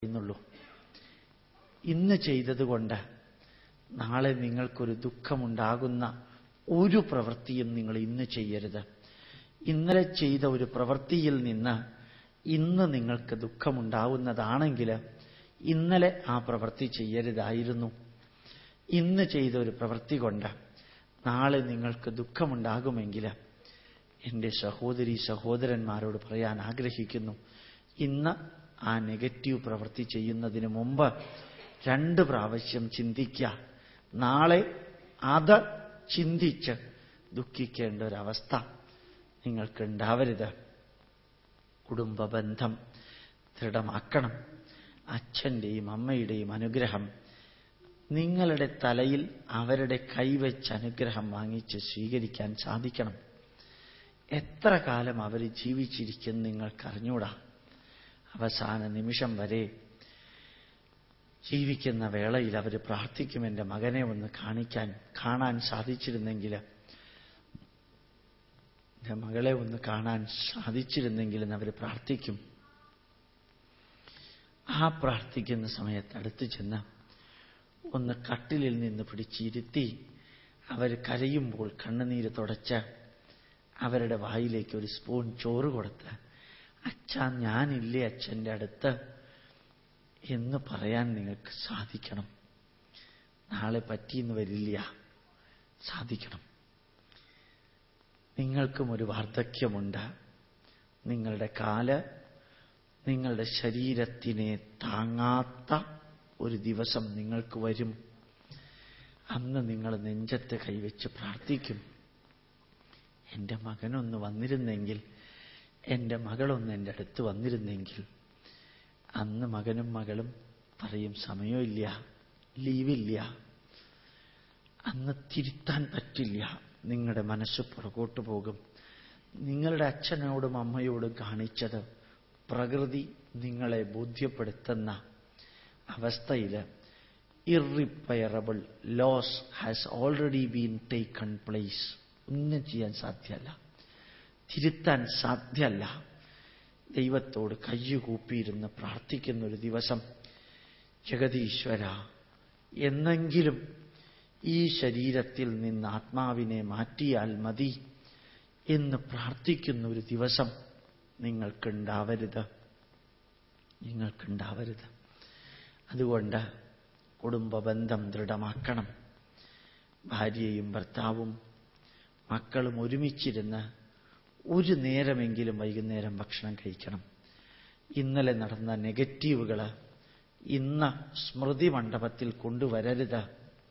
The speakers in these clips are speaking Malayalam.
എന്നുള്ളൂ ഇന്ന് ചെയ്തതുകൊണ്ട് നാളെ നിങ്ങൾക്കൊരു ദുഃഖമുണ്ടാകുന്ന ഒരു പ്രവൃത്തിയും നിങ്ങൾ ഇന്ന് ചെയ്യരുത് ഇന്നലെ ചെയ്ത ഒരു പ്രവൃത്തിയിൽ നിന്ന് ഇന്ന് നിങ്ങൾക്ക് ദുഃഖമുണ്ടാവുന്നതാണെങ്കിൽ ഇന്നലെ ആ പ്രവൃത്തി ചെയ്യരുതായിരുന്നു ഇന്ന് ചെയ്ത ഒരു പ്രവൃത്തി കൊണ്ട് നാളെ നിങ്ങൾക്ക് ദുഃഖമുണ്ടാകുമെങ്കിൽ എൻ്റെ സഹോദരി സഹോദരന്മാരോട് പറയാൻ ആഗ്രഹിക്കുന്നു ഇന്ന് ആ നെഗറ്റീവ് പ്രവൃത്തി ചെയ്യുന്നതിന് മുമ്പ് രണ്ട് പ്രാവശ്യം ചിന്തിക്കുക നാളെ അത് ചിന്തിച്ച് ദുഃഖിക്കേണ്ട ഒരവസ്ഥ നിങ്ങൾക്കുണ്ടാവരുത് കുടുംബ ബന്ധം ദൃഢമാക്കണം അച്ഛൻ്റെയും അമ്മയുടെയും അനുഗ്രഹം നിങ്ങളുടെ തലയിൽ അവരുടെ കൈവച്ച് അനുഗ്രഹം വാങ്ങിച്ച് സ്വീകരിക്കാൻ സാധിക്കണം എത്ര കാലം അവർ ജീവിച്ചിരിക്കും നിങ്ങൾക്കറിഞ്ഞൂടാ അവസാന നിമിഷം വരെ ജീവിക്കുന്ന വേളയിൽ അവർ പ്രാർത്ഥിക്കും എൻ്റെ മകനെ ഒന്ന് കാണിക്കാൻ കാണാൻ സാധിച്ചിരുന്നെങ്കിൽ എൻ്റെ മകളെ ഒന്ന് കാണാൻ സാധിച്ചിരുന്നെങ്കിൽ എന്ന് അവർ പ്രാർത്ഥിക്കും ആ പ്രാർത്ഥിക്കുന്ന സമയത്ത് അടുത്ത് ചെന്ന് ഒന്ന് കട്ടിലിൽ നിന്ന് പിടിച്ചിരുത്തി അവർ കരയുമ്പോൾ കണ്ണുനീര് തുടച്ച് അവരുടെ വായിലേക്ക് ഒരു സ്പൂൺ ചോറ് കൊടുത്ത് അച്ഛ ഞാനില്ലേ അച്ഛൻ്റെ അടുത്ത് എന്ന് പറയാൻ നിങ്ങൾക്ക് സാധിക്കണം നാളെ പറ്റിയെന്ന് വരില്ല സാധിക്കണം നിങ്ങൾക്കും ഒരു വാർദ്ധക്യമുണ്ട് നിങ്ങളുടെ കാല് നിങ്ങളുടെ ശരീരത്തിനെ താങ്ങാത്ത ഒരു ദിവസം നിങ്ങൾക്ക് വരും അന്ന് നിങ്ങൾ നെഞ്ചത്ത് കൈവച്ച് പ്രാർത്ഥിക്കും എൻ്റെ മകനൊന്ന് വന്നിരുന്നെങ്കിൽ എൻ്റെ മകളൊന്ന് എൻ്റെ അടുത്ത് വന്നിരുന്നെങ്കിൽ അന്ന് മകനും മകളും പറയും സമയമില്ല ലീവില്ല അന്ന് തിരുത്താൻ പറ്റില്ല നിങ്ങളുടെ മനസ്സ് പുറകോട്ട് പോകും നിങ്ങളുടെ അച്ഛനോടും അമ്മയോടും കാണിച്ചത് പ്രകൃതി നിങ്ങളെ ബോധ്യപ്പെടുത്തുന്ന അവസ്ഥയിൽ irreparable loss has already been taken place ഒന്നും ചെയ്യാൻ സാധ്യമല്ല തിരുത്താൻ സാധ്യമല്ല ദൈവത്തോട് കയ്യുകൂപ്പിയിരുന്ന് പ്രാർത്ഥിക്കുന്ന ഒരു ദിവസം ജഗതീശ്വര എന്നെങ്കിലും ഈ ശരീരത്തിൽ നിന്ന് ആത്മാവിനെ മാറ്റിയാൽ മതി എന്ന് പ്രാർത്ഥിക്കുന്ന ഒരു ദിവസം നിങ്ങൾക്കുണ്ടാവരുത് നിങ്ങൾക്കുണ്ടാവരുത് അതുകൊണ്ട് കുടുംബ ബന്ധം ദൃഢമാക്കണം ഭാര്യയും ഭർത്താവും മക്കളും ഒരുമിച്ചിരുന്ന് ഒരു നേരമെങ്കിലും വൈകുന്നേരം ഭക്ഷണം കഴിക്കണം ഇന്നലെ നടന്ന നെഗറ്റീവുകൾ ഇന്ന് സ്മൃതി മണ്ഡപത്തിൽ കൊണ്ടുവരരുത്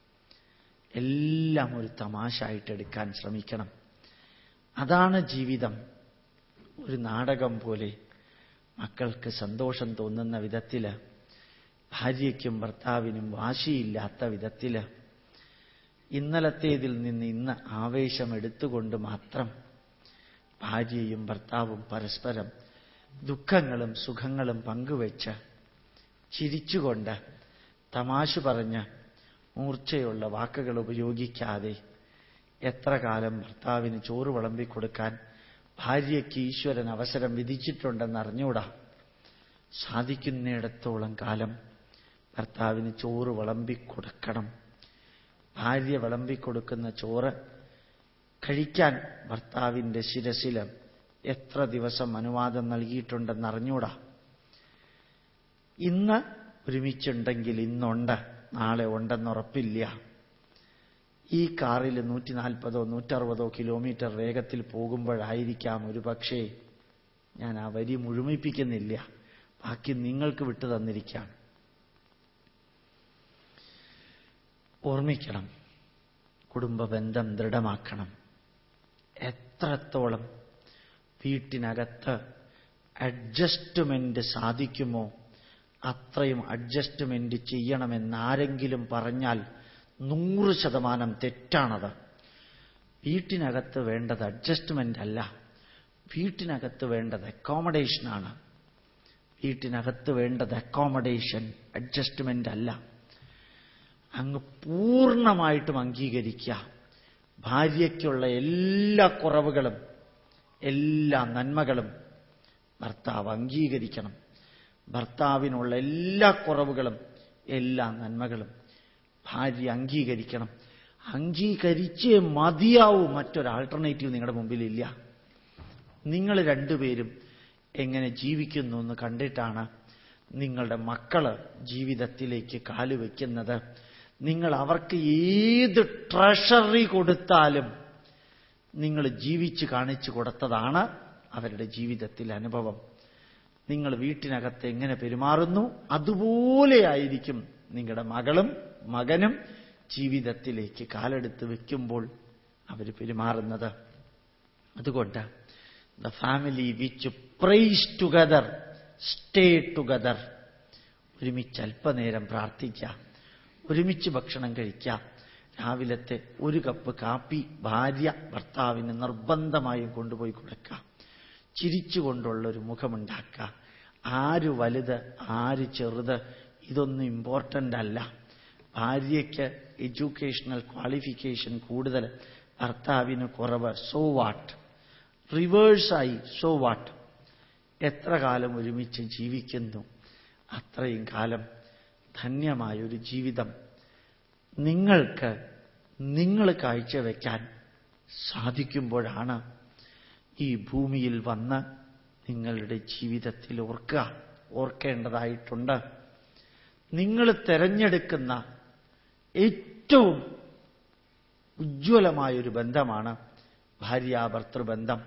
എല്ലാം ഒരു തമാശായിട്ട് എടുക്കാൻ ശ്രമിക്കണം അതാണ് ജീവിതം ഒരു നാടകം പോലെ മക്കൾക്ക് സന്തോഷം തോന്നുന്ന വിധത്തിൽ ഭാര്യയ്ക്കും ഭർത്താവിനും വാശിയില്ലാത്ത വിധത്തിൽ ഇന്നലത്തേതിൽ നിന്ന് ഇന്ന് ആവേശം എടുത്തുകൊണ്ട് മാത്രം ഭാര്യയും ഭർത്താവും പരസ്പരം ദുഃഖങ്ങളും സുഖങ്ങളും പങ്കുവെച്ച് ചിരിച്ചുകൊണ്ട് തമാശ പറഞ്ഞ് മൂർച്ചയുള്ള വാക്കുകൾ ഉപയോഗിക്കാതെ എത്ര കാലം ഭർത്താവിന് ചോറ് വിളമ്പിക്കൊടുക്കാൻ ഭാര്യയ്ക്ക് ഈശ്വരൻ അവസരം വിധിച്ചിട്ടുണ്ടെന്ന് അറിഞ്ഞൂടാ സാധിക്കുന്നിടത്തോളം കാലം ഭർത്താവിന് ചോറ് വിളമ്പിക്കൊടുക്കണം ഭാര്യ വിളമ്പിക്കൊടുക്കുന്ന ചോറ് കഴിക്കാൻ ഭർത്താവിൻ്റെ ശിരസിൽ എത്ര ദിവസം അനുവാദം നൽകിയിട്ടുണ്ടെന്ന് അറിഞ്ഞൂടാ ഇന്ന് ഒരുമിച്ചുണ്ടെങ്കിൽ ഇന്നുണ്ട് നാളെ ഉണ്ടെന്നുറപ്പില്ല ഈ കാറിൽ നൂറ്റി നാൽപ്പതോ നൂറ്ററുപതോ കിലോമീറ്റർ വേഗത്തിൽ പോകുമ്പോഴായിരിക്കാം ഒരു പക്ഷേ ഞാൻ ആ വരി മുഴുമിപ്പിക്കുന്നില്ല ബാക്കി നിങ്ങൾക്ക് വിട്ടു തന്നിരിക്കുകയാണ് ഓർമ്മിക്കണം കുടുംബ ബന്ധം ദൃഢമാക്കണം എത്രത്തോളം വീട്ടിനകത്ത് അഡ്ജസ്റ്റ്മെന്റ് സാധിക്കുമോ അത്രയും അഡ്ജസ്റ്റ്മെന്റ് ചെയ്യണമെന്നാരെങ്കിലും പറഞ്ഞാൽ നൂറ് ശതമാനം തെറ്റാണത് വീട്ടിനകത്ത് വേണ്ടത് അഡ്ജസ്റ്റ്മെന്റ് അല്ല വീട്ടിനകത്ത് വേണ്ടത് അക്കോമഡേഷനാണ് വീട്ടിനകത്ത് വേണ്ടത് അക്കോമഡേഷൻ അഡ്ജസ്റ്റ്മെന്റ് അല്ല അങ്ങ് പൂർണ്ണമായിട്ടും അംഗീകരിക്കുക ഭാര്യയ്ക്കുള്ള എല്ലാ കുറവുകളും എല്ലാ നന്മകളും ഭർത്താവ് അംഗീകരിക്കണം ഭർത്താവിനുള്ള എല്ലാ കുറവുകളും എല്ലാ നന്മകളും ഭാര്യ അംഗീകരിക്കണം അംഗീകരിച്ചേ മതിയാവൂ മറ്റൊരു ആൾട്ടർനേറ്റീവ് നിങ്ങളുടെ മുമ്പിലില്ല നിങ്ങൾ രണ്ടുപേരും എങ്ങനെ ജീവിക്കുന്നു എന്ന് കണ്ടിട്ടാണ് നിങ്ങളുടെ മക്കള് ജീവിതത്തിലേക്ക് കാലുവെക്കുന്നത് നിങ്ങൾ അവർക്ക് ഏത് ട്രഷറി കൊടുത്താലും നിങ്ങൾ ജീവിച്ച് കാണിച്ചു കൊടുത്തതാണ് അവരുടെ ജീവിതത്തിൽ അനുഭവം നിങ്ങൾ വീട്ടിനകത്ത് എങ്ങനെ പെരുമാറുന്നു അതുപോലെ ആയിരിക്കും നിങ്ങളുടെ മകളും മകനും ജീവിതത്തിലേക്ക് കാലെടുത്ത് വെക്കുമ്പോൾ അവർ പെരുമാറുന്നത് അതുകൊണ്ട് the family which prays together stay together ഒരുമിച്ച് അല്പനേരം പ്രാർത്ഥിക്കാം ഒരുമിച്ച് ഭക്ഷണം കഴിക്കാം രാവിലത്തെ ഒരു കപ്പ് കാപ്പി ഭാര്യ ഭർത്താവിന് നിർബന്ധമായും കൊണ്ടുപോയി കൊടുക്കാം ചിരിച്ചുകൊണ്ടുള്ള ഒരു മുഖമുണ്ടാക്കുക ആര് വലുത് ആര് ചെറുത് ഇതൊന്നും ഇമ്പോർട്ടൻ്റ് അല്ല ഭാര്യയ്ക്ക് എഡ്യൂക്കേഷണൽ ക്വാളിഫിക്കേഷൻ കൂടുതൽ ഭർത്താവിന് കുറവ് സോ വാട്ട് റിവേഴ്സായി സോ വാട്ട് എത്ര കാലം ഒരുമിച്ച് ജീവിക്കുന്നു അത്രയും കാലം ധന്യമായൊരു ജീവിതം നിങ്ങൾക്ക് നിങ്ങൾ കാഴ്ചവെക്കാൻ സാധിക്കുമ്പോഴാണ് ഈ ഭൂമിയിൽ വന്ന് നിങ്ങളുടെ ജീവിതത്തിൽ ഓർക്കുക ഓർക്കേണ്ടതായിട്ടുണ്ട് നിങ്ങൾ തിരഞ്ഞെടുക്കുന്ന ഏറ്റവും ഉജ്ജ്വലമായൊരു ബന്ധമാണ് ഭാര്യാഭർത്തൃബന്ധം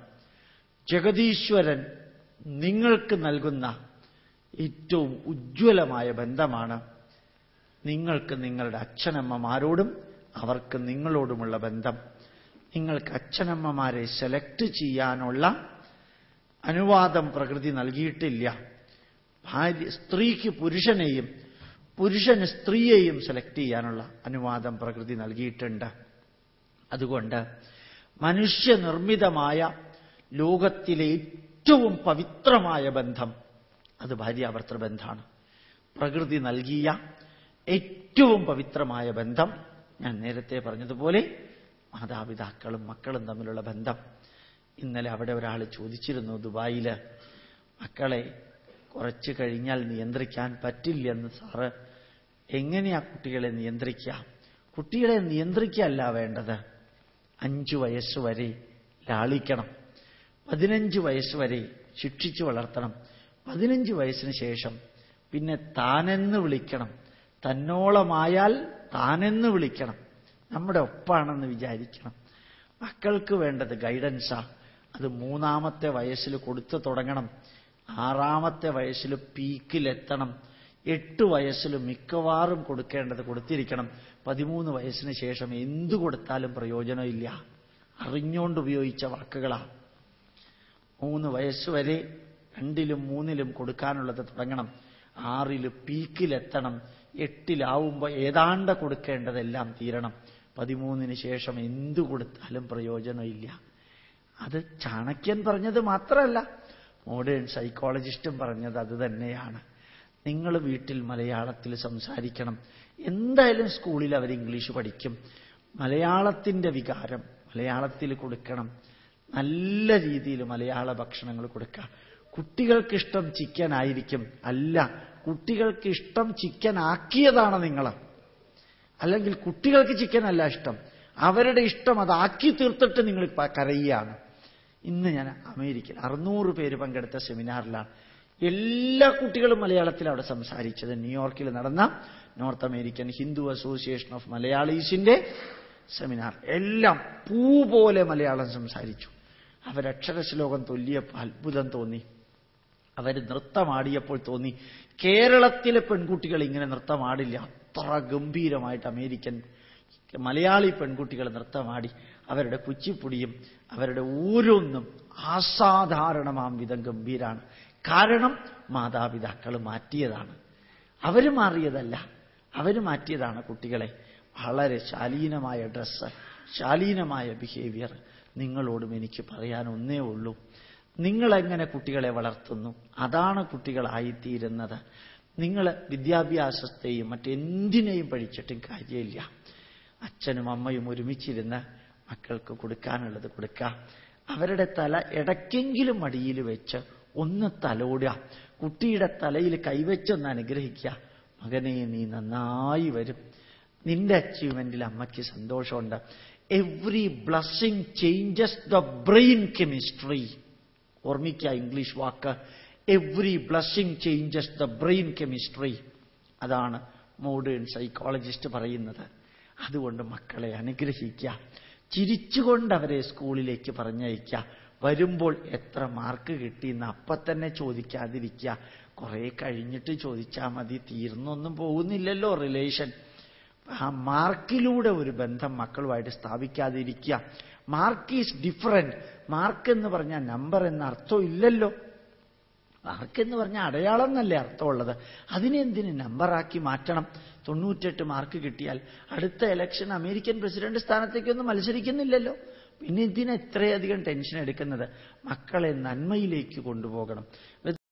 ജഗതീശ്വരൻ നിങ്ങൾക്ക് നൽകുന്ന ഏറ്റവും ഉജ്ജ്വലമായ ബന്ധമാണ് നിങ്ങൾക്ക് നിങ്ങളുടെ അച്ഛനമ്മമാരോടും അവർക്ക് നിങ്ങളോടുമുള്ള ബന്ധം നിങ്ങൾക്ക് അച്ഛനമ്മമാരെ സെലക്ട് ചെയ്യാനുള്ള അനുവാദം പ്രകൃതി നൽകിയിട്ടില്ല ഭാര്യ സ്ത്രീക്ക് പുരുഷനെയും പുരുഷന് സ്ത്രീയെയും സെലക്ട് ചെയ്യാനുള്ള അനുവാദം പ്രകൃതി നൽകിയിട്ടുണ്ട് അതുകൊണ്ട് മനുഷ്യനിർമ്മിതമായ ലോകത്തിലെ ഏറ്റവും പവിത്രമായ ബന്ധം അത് ഭാര്യാഭർത്തൃ ബന്ധമാണ് പ്രകൃതി നൽകിയ ഏറ്റവും പവിത്രമായ ബന്ധം ഞാൻ നേരത്തെ പറഞ്ഞതുപോലെ മാതാപിതാക്കളും മക്കളും തമ്മിലുള്ള ബന്ധം ഇന്നലെ അവിടെ ഒരാൾ ചോദിച്ചിരുന്നു ദുബായിൽ മക്കളെ കുറച്ച് കഴിഞ്ഞാൽ നിയന്ത്രിക്കാൻ പറ്റില്ലെന്ന് സാറ് എങ്ങനെയാ കുട്ടികളെ നിയന്ത്രിക്കുക കുട്ടികളെ നിയന്ത്രിക്കല്ല വേണ്ടത് അഞ്ചു വയസ്സ് വരെ ലാളിക്കണം പതിനഞ്ച് വയസ്സ് വരെ ശിക്ഷിച്ചു വളർത്തണം പതിനഞ്ച് വയസ്സിന് ശേഷം പിന്നെ താനെന്ന് വിളിക്കണം തന്നോളമായാൽ താനെന്ന് വിളിക്കണം നമ്മുടെ ഒപ്പാണെന്ന് വിചാരിക്കണം മക്കൾക്ക് വേണ്ടത് ഗൈഡൻസാ അത് മൂന്നാമത്തെ വയസ്സിൽ കൊടുത്തു തുടങ്ങണം ആറാമത്തെ വയസ്സിൽ പീക്കിലെത്തണം എട്ട് വയസ്സിൽ മിക്കവാറും കൊടുക്കേണ്ടത് കൊടുത്തിരിക്കണം പതിമൂന്ന് വയസ്സിന് ശേഷം എന്തു കൊടുത്താലും പ്രയോജനമില്ല അറിഞ്ഞുകൊണ്ട് ഉപയോഗിച്ച വാക്കുകളാ മൂന്ന് വയസ്സ് വരെ രണ്ടിലും മൂന്നിലും കൊടുക്കാനുള്ളത് തുടങ്ങണം ആറിൽ പീക്കിലെത്തണം എട്ടിലാവുമ്പോൾ ഏതാണ്ട് കൊടുക്കേണ്ടതെല്ലാം തീരണം പതിമൂന്നിന് ശേഷം എന്തു കൊടുത്താലും പ്രയോജനമില്ല അത് ചാണക്യൻ പറഞ്ഞത് മാത്രമല്ല മോഡേൺ സൈക്കോളജിസ്റ്റും പറഞ്ഞത് അത് തന്നെയാണ് നിങ്ങൾ വീട്ടിൽ മലയാളത്തിൽ സംസാരിക്കണം എന്തായാലും സ്കൂളിൽ അവർ ഇംഗ്ലീഷ് പഠിക്കും മലയാളത്തിൻ്റെ വികാരം മലയാളത്തിൽ കൊടുക്കണം നല്ല രീതിയിൽ മലയാള ഭക്ഷണങ്ങൾ കൊടുക്കുക കുട്ടികൾക്ക് ഇഷ്ടം ചിക്കൻ ആയിരിക്കും അല്ല കുട്ടികൾക്ക് ഇഷ്ടം ചിക്കൻ ആക്കിയതാണ് നിങ്ങൾ അല്ലെങ്കിൽ കുട്ടികൾക്ക് ചിക്കൻ അല്ല ഇഷ്ടം അവരുടെ ഇഷ്ടം അതാക്കി തീർത്തിട്ട് നിങ്ങൾ കരയുകയാണ് ഇന്ന് ഞാൻ അമേരിക്കയിൽ അറുന്നൂറ് പേര് പങ്കെടുത്ത സെമിനാറിലാണ് എല്ലാ കുട്ടികളും മലയാളത്തിൽ അവിടെ സംസാരിച്ചത് ന്യൂയോർക്കിൽ നടന്ന North American Hindu Association of മലയാളീസിന്റെ സെമിനാർ എല്ലാം പൂ പോലെ മലയാളം സംസാരിച്ചു അവരക്ഷരശ്ലോകം തൊല്ലിയപ്പോൾ അത്ഭുതം തോന്നി അവർ നൃത്തമാടിയപ്പോൾ തോന്നി കേരളത്തിലെ പെൺകുട്ടികൾ ഇങ്ങനെ നൃത്തമാടില്ല അത്ര ഗംഭീരമായിട്ട് അമേരിക്കൻ മലയാളി പെൺകുട്ടികൾ നൃത്തമാടി അവരുടെ കുച്ചിപ്പുടിയും അവരുടെ ഓരോന്നും അസാധാരണമാം വിധം ഗംഭീരാണ് കാരണം മാതാപിതാക്കൾ മാറ്റിയതാണ് അവർ മാറിയതല്ല അവർ മാറ്റിയതാണ് കുട്ടികളെ വളരെ ശാലീനമായ ഡ്രസ്സ് ശാലീനമായ ബിഹേവിയർ നിങ്ങളോടും എനിക്ക് പറയാൻ ഒന്നേ ഉള്ളൂ നിങ്ങളെങ്ങനെ കുട്ടികളെ വളർത്തുന്നു അതാണ് കുട്ടികളായിത്തീരുന്നത് നിങ്ങൾ വിദ്യാഭ്യാസത്തെയും മറ്റെന്തിനേയും പഠിച്ചിട്ടും കാര്യമില്ല അച്ഛനും അമ്മയും ഒരുമിച്ചിരുന്ന് മക്കൾക്ക് കൊടുക്കാനുള്ളത് കൊടുക്കുക അവരുടെ തല ഇടയ്ക്കെങ്കിലും മടിയിൽ വെച്ച് ഒന്ന് തലോടുക കുട്ടിയുടെ തലയിൽ കൈവച്ചൊന്ന് അനുഗ്രഹിക്കുക മകനെ നീ നന്നായി വരും നിന്റെ അച്ചീവ്മെന്റിൽ അമ്മയ്ക്ക് സന്തോഷമുണ്ട് every blessing changes the brain chemistry ഓർമ്മിക്കുക ഇംഗ്ലീഷ് വാക്ക് every blessing changes the brain chemistry അതാണ് മോഡേൺ സൈക്കോളജിസ്റ്റ് പറയുന്നത് അതുകൊണ്ട് മക്കളെ അനുഗ്രഹിക്കുക ചിരിച്ചുകൊണ്ട് അവരെ സ്കൂളിലേക്ക് പറഞ്ഞയക്കുക വരുമ്പോൾ എത്ര മാർക്ക് കിട്ടിയെന്ന് അപ്പം തന്നെ ചോദിക്കാതിരിക്കുക കുറെ കഴിഞ്ഞിട്ട് ചോദിച്ചാൽ മതി തീർന്നൊന്നും പോകുന്നില്ലല്ലോ റിലേഷൻ ആ മാർക്കിലൂടെ ഒരു ബന്ധം മക്കളുമായിട്ട് സ്ഥാപിക്കാതിരിക്കുക മാർക്ക് ഈസ് ഡിഫറൻറ്റ് മാർക്ക് എന്ന് പറഞ്ഞാൽ നമ്പർ എന്ന അർത്ഥം ഇല്ലല്ലോ മാർക്ക് എന്ന് പറഞ്ഞാൽ അടയാളം എന്നല്ലേ അർത്ഥമുള്ളത് അതിനെന്തിന് നമ്പറാക്കി മാറ്റണം തൊണ്ണൂറ്റെട്ട് മാർക്ക് കിട്ടിയാൽ അടുത്ത ഇലക്ഷൻ അമേരിക്കൻ പ്രസിഡന്റ് സ്ഥാനത്തേക്കൊന്നും മത്സരിക്കുന്നില്ലല്ലോ പിന്നെ എന്തിനാ ഇത്രയധികം ടെൻഷൻ എടുക്കുന്നത് മക്കളെ നന്മയിലേക്ക് കൊണ്ടുപോകണം